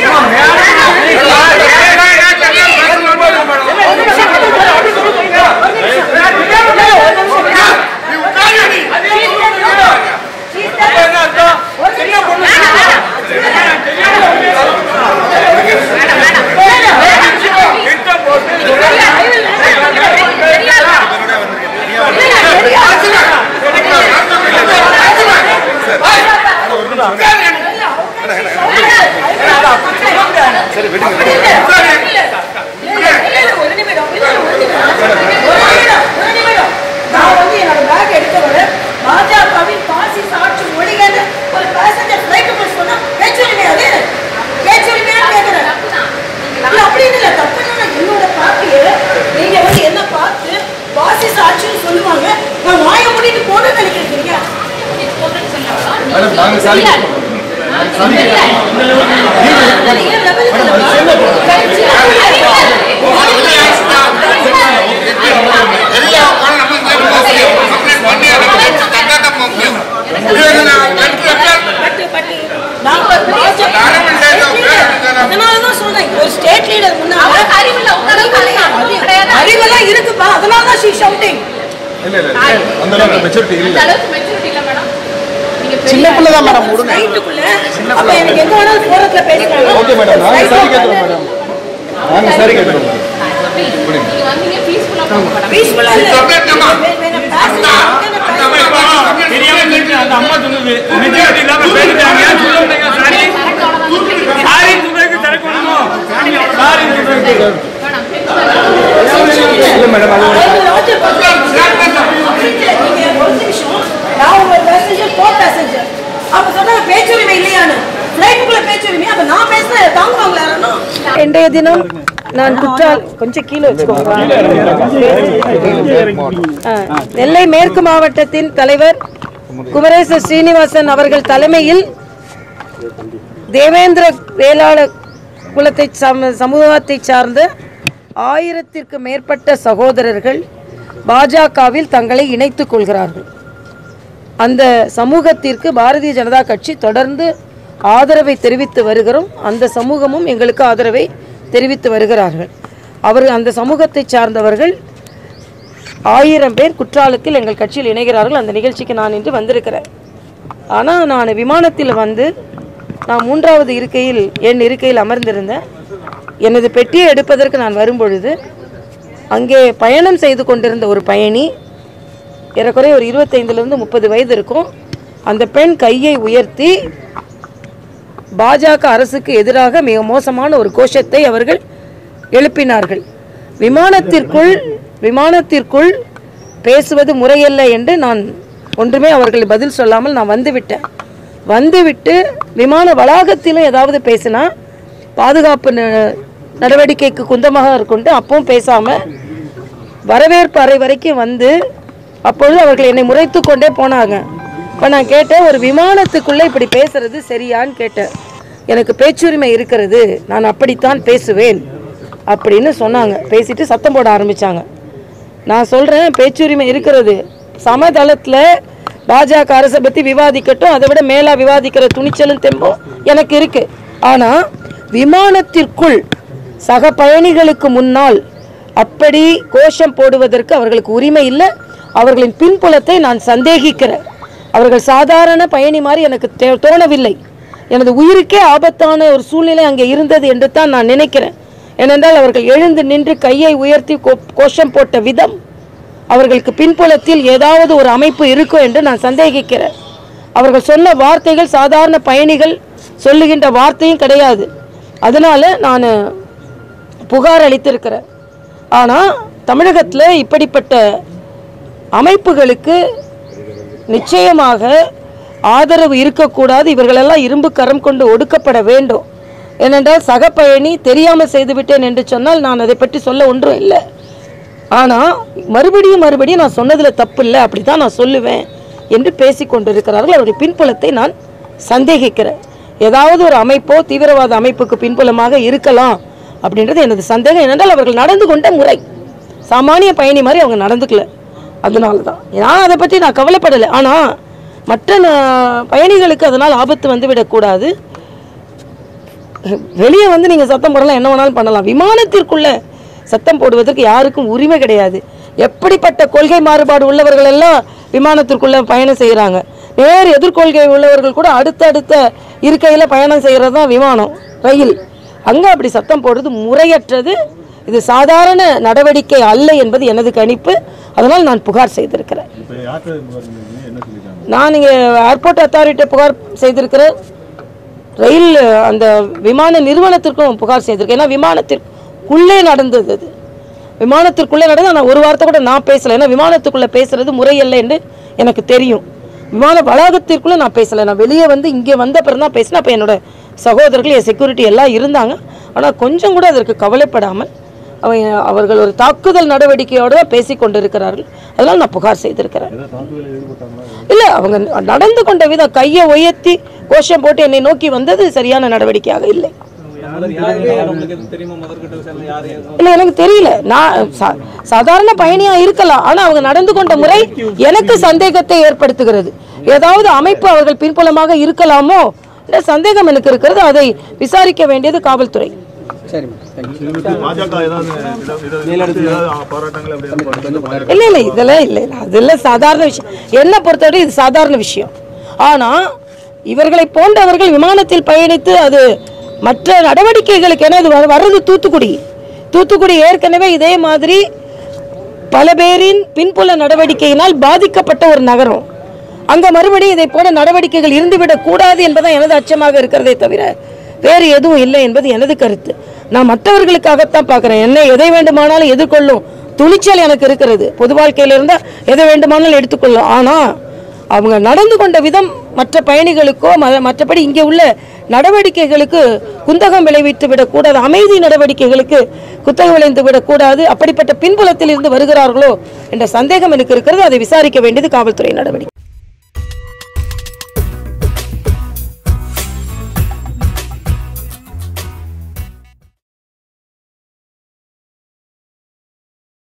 நான் வந்து என்னோட பேக் எடுக்க வர பாஜகவின் பாசி சாட்சி மொழிகள்னு ஒரு பேசஞ்சர் ஃபிளைட்டுக்குள்ள சொன்னா பேச்சுரிமை அது பேச்சுரிமையா கேட்கிறேன் இல்ல அப்படின்னு இல்ல தப்புன்னு நான் என்னோட பார்ட்டியை நீங்க வந்து என்ன பார்த்து பாசி சாட்சின்னு சொல்லுவாங்க நான் வாய மூடிட்டு போன்னு நினைக்கிறீங்க மேடம் நாங்க சாரி ஏன் லெவலுக்கு பட்டு பட்டு நாங்க பாஜக அதனாலதான் சொல்றேன் ஒரு ஸ்டேட் லீடர் முன்னால அறிவெல்லாம் இருக்குப்பா அதனால தான் ஷீ ஷவுட்டிங் இல்ல இல்ல அந்த அளவுக்கு மெச்சூரிட்டி இல்ல சின்ன பிள்ளை தான் மேடம் விடுங்க நைட்டுக்குள்ள அப்ப எனக்கு எங்க வேணாலும் போறதுல பேசுறாங்க ஓகே மேடம் நாங்க சாரி கேட்கிறோம் மேடம் நாங்க சாரி கேட்கிறோம் பீஸ்ஃபுல்லா இல்ல தெரியாம கேட்டு அந்த அம்மா சொன்னது மெஜாரிட்டி இல்லாம பேசிட்டாங்க சொல்ல மாட்டேங்க சாரி சாரி சொல்றதுக்கு தரக்கணுமோ சாரி சொல்றதுக்கு இல்ல மேடம் அது நான் உங்க பேசஞ்சர் கோ பேசஞ்சர் அப்ப சொன்னாங்க பேச்சுரிமை இல்லையான்னு ஃபிளைட்டுக்குள்ள பேச்சுரிமை அப்ப நான் பேசுனா தாங்குவாங்களா யாரும் இன்றைய தினம் நான் குற்றால் கொஞ்சம் கீழே வச்சுக்கோங்க ஆ, நெல்லை மேற்கு மாவட்டத்தின் தலைவர் குமரேச ஸ்ரீனிவாசன் அவர்கள் தலைமையில் தேவேந்திர வேளாளர் குலத்தை சம- சமூகத்தை சார்ந்த ஆயிரத்திற்கு மேற்பட்ட சகோதரர்கள் பாஜகவில் தங்களை இணைத்துக் கொள்கிறார்கள் அந்த சமூகத்திற்கு பாரதிய ஜனதா கட்சி தொடர்ந்து ஆதரவை தெரிவித்து வருகிறோம் அந்த சமூகமும் எங்களுக்கு ஆதரவை தெரிவித்து வருகிறார்கள் அவர் அந்த சமூகத்தை சார்ந்தவர்கள் ஆயிரம் பேர் குற்றாலத்தில் எங்கள் கட்சியில் இணைகிறார்கள் அந்த நிகழ்ச்சிக்கு நான் இன்று வந்திருக்கிறேன் ஆனால் நான் விமானத்தில் வந்து நான் மூன்றாவது இருக்கையில் என் இருக்கையில் அமர்ந்திருந்தேன் எனது பெட்டியை எடுப்பதற்கு நான் வரும்பொழுது அங்கே பயணம் செய்து கொண்டிருந்த ஒரு பயணி ஏறக்குறைய ஒரு இருபத்தைந்துலேருந்து முப்பது வயது இருக்கும் அந்த பெண் கையை உயர்த்தி பாஜக அரசுக்கு எதிராக மிக மோசமான ஒரு கோஷத்தை அவர்கள் எழுப்பினார்கள் விமானத்திற்குள் விமானத்திற்குள் பேசுவது முறையல்ல என்று நான் ஒன்றுமே அவர்கள் பதில் சொல்லாமல் நான் வந்துவிட்டேன் வந்துவிட்டு விமான வளாகத்திலும் ஏதாவது பேசினா பாதுகாப்பு ந- நடவடிக்கைக்கு குந்தமாக இருக்குன்ட்டு அப்பவும் பேசாமல் வரவேற்பு அறை வரைக்கும் வந்து அப்பொழுது அவர்கள் என்னை முறைத்து கொண்டே போனாங்க இப்போ நான் கேட்டேன் ஒரு விமானத்துக்குள்ளே இப்படி பேசுறது சரியான்னு கேட்டேன் எனக்கு பேச்சுரிமை இருக்கிறது நான் அப்படித்தான் பேசுவேன் அப்படின்னு சொன்னாங்க பேசிட்டு சத்தம் போட ஆரம்பிச்சாங்க நான் சொல்கிறேன் பேச்சுரிமை இருக்கிறது சமதளத்தில் பாஜக அரசை பற்றி விவாதிக்கட்டும் அதை விட மேலாக விவாதிக்கிற துணிச்சலும் தெம்பும் எனக்கு இருக்கு ஆனால் விமானத்திற்குள் சக பயணிகளுக்கு முன்னால் அப்படி கோஷம் போடுவதற்கு அவர்களுக்கு உரிமை இல்லை அவர்களின் பின்புலத்தை நான் சந்தேகிக்கிறேன் அவர்கள் சாதாரண பயணி மாதிரி எனக்கு தே- தோணவில்லை எனது உயிருக்கே ஆபத்தான ஒரு சூழ்நிலை அங்கே இருந்தது என்று தான் நான் நினைக்கிறேன் ஏனென்றால் அவர்கள் எழுந்து நின்று கையை உயர்த்தி கோ- கோஷம் போட்ட விதம் அவர்களுக்கு பின்புலத்தில் ஏதாவது ஒரு அமைப்பு இருக்கும் என்று நான் சந்தேகிக்கிறேன் அவர்கள் சொன்ன வார்த்தைகள் சாதாரண பயணிகள் சொல்லுகின்ற வார்த்தையும் கிடையாது அதனால நான் புகார் அளித்திருக்கிறேன் ஆனால் தமிழகத்தில் இப்படிப்பட்ட அமைப்புகளுக்கு நிச்சயமாக ஆதரவு இருக்கக்கூடாது இவர்களெல்லாம் இரும்பு கரம் கொண்டு ஒடுக்கப்பட வேண்டும் ஏனென்றால் சக பயணி தெரியாமல் செய்துவிட்டேன் என்று சொன்னால் நான் அதை பற்றி சொல்ல ஒன்றும் இல்லை ஆனால் மறுபடியும் மறுபடியும் நான் சொன்னதில் தப்பு இல்லை அப்படி தான் நான் சொல்லுவேன் என்று பேசி கொண்டிருக்கிறார்கள் அவர்கள் பின்புலத்தை நான் சந்தேகிக்கிறேன் ஏதாவது ஒரு அமைப்போ தீவிரவாத அமைப்புக்கு பின்புலமாக இருக்கலாம் அப்படின்றது எனது சந்தேகம் ஏனென்றால் அவர்கள் நடந்து கொண்ட முறை சாமானிய பயணி மாதிரி அவங்க நடந்துக்கல அதனால தான் நான் அதை பற்றி நான் கவலைப்படலை ஆனால் மற்ற ந- பயணிகளுக்கு அதனால் ஆபத்து வந்து விடக்கூடாது வெளியே வந்து நீங்கள் சத்தம் போடலாம் என்ன வேணாலும் பண்ணலாம் விமானத்திற்குள்ள சத்தம் போடுவதற்கு யாருக்கும் உரிமை கிடையாது எப்படிப்பட்ட கொள்கை மாறுபாடு உள்ளவர்கள் எல்லாம் விமானத்திற்குள்ள பயணம் செய்கிறாங்க நேர் எதிர்கொள்கை உள்ளவர்கள் கூட அடுத்தடுத்த இருக்கையில் பயணம் செய்கிறது தான் விமானம் ரயில் அங்கே அப்படி சத்தம் போடுறது முறையற்றது இது சாதாரண நடவடிக்கை அல்ல என்பது எனது கணிப்பு அதனால் நான் புகார் செய்திருக்கிறேன் இப்போ யார்கிட்ட புகார் பண்ணிருக்கீங்க? என்ன சொல்லியிருக்காங்க நான் இங்கே ஏர்போர்ட் அத்தாரிட்ட புகார் செய்திருக்கிறேன் ரயில் அந்த விமான நிறுவனத்திற்கும் புகார் செய்திருக்கேன் ஏன்னா விமானத்திற்குள்ளே நடந்தது அது விமானத்திற்குள்ளே நடந்து நான் ஒரு வார்த்தை கூட நான் பேசலை ஏன்னா விமானத்துக்குள்ளே பேசுறது முறையல்ல என்று எனக்கு தெரியும் விமான வளாகத்திற்குள்ளே நான் பேசலை நான் வெளியே வந்து இங்கே வந்த பிறகு தான் பேசினேன் அப்போ என்னோட சகோதரர்கள் என் செக்யூரிட்டி எல்லாம் இருந்தாங்க ஆனால் கொஞ்சம் கூட அதற்கு கவலைப்படாமல் அவங்க அவர்கள் ஒரு தாக்குதல் நடவடிக்கையோடு தான் பேசி கொண்டிருக்கிறார்கள் அதனால் நான் புகார் செய்திருக்கிறேன் ஏதாவது தாக்குதலில் ஈடுபட்டாங்களா இல்ல அவங்க நடந்து கொண்ட விதம் கையை உயர்த்தி கோஷம் போட்டு என்னை நோக்கி வந்தது சரியான நடவடிக்கையாக இல்லை இல்ல எனக்கு தெரியல நான் சா- சாதாரண பயணியா இருக்கலாம் ஆனா அவங்க நடந்து கொண்ட முறை எனக்கு சந்தேகத்தை ஏற்படுத்துகிறது ஏதாவது அமைப்பு அவர்கள் பின்புலமாக இருக்கலாமோ என்ற சந்தேகம் எனக்கு இருக்கிறது அதை விசாரிக்க வேண்டியது காவல்துறை பாஜக ஏதாவது இத- இத- இத- ஏதாவது பாராட்டங்கள் அப்படி எதுவும் பண்ணுறீங்க? இல்லை இல்லை இதெல்லாம் இல்லை இல்லை அதெல்லாம் சாதாரண விஷயம் என்னை பொறுத்தவரை இது சாதாரண விஷயம் ஆனால் இவர்களை போன்றவர்கள் விமானத்தில் பயணித்து அது மற்ற நடவடிக்கைகளுக்கு என இது வ- வர்றது தூத்துக்குடி தூத்துக்குடி ஏற்கனவே இதே மாதிரி பல பேரின் பின்புல நடவடிக்கையினால் பாதிக்கப்பட்ட ஒரு நகரம் அங்க மறுபடியும் இதை போல நடவடிக்கைகள் இருந்துவிடக் கூடாது என்பதுதான் எனது அச்சமாக இருக்கிறதே தவிர வேறு எதுவும் இல்லை என்பது எனது கருத்து நான் மற்றவர்களுக்காகத்தான் பார்க்கிறேன் என்ன எதை வேண்டுமானாலும் எதிர்கொள்ளும் துணிச்சல் எனக்கு இருக்கிறது பொது வாழ்க்கையில இருந்தா எதை வேண்டுமானாலும் எடுத்துக்கொள்ளும் ஆனா அவங்க நடந்து கொண்ட விதம் மற்ற பயணிகளுக்கோ ம- மற்றபடி இங்கே உள்ள நடவடிக்கைகளுக்கு குந்தகம் விளைவித்து விடக்கூடாது அமைதி நடவடிக்கைகளுக்கு குத்தகம் விளைந்து விடக்கூடாது அப்படிப்பட்ட பின்புலத்தில் இருந்து வருகிறார்களோ என்ற சந்தேகம் எனக்கு இருக்கிறது அதை விசாரிக்க வேண்டியது காவல்துறை நடவடிக்கை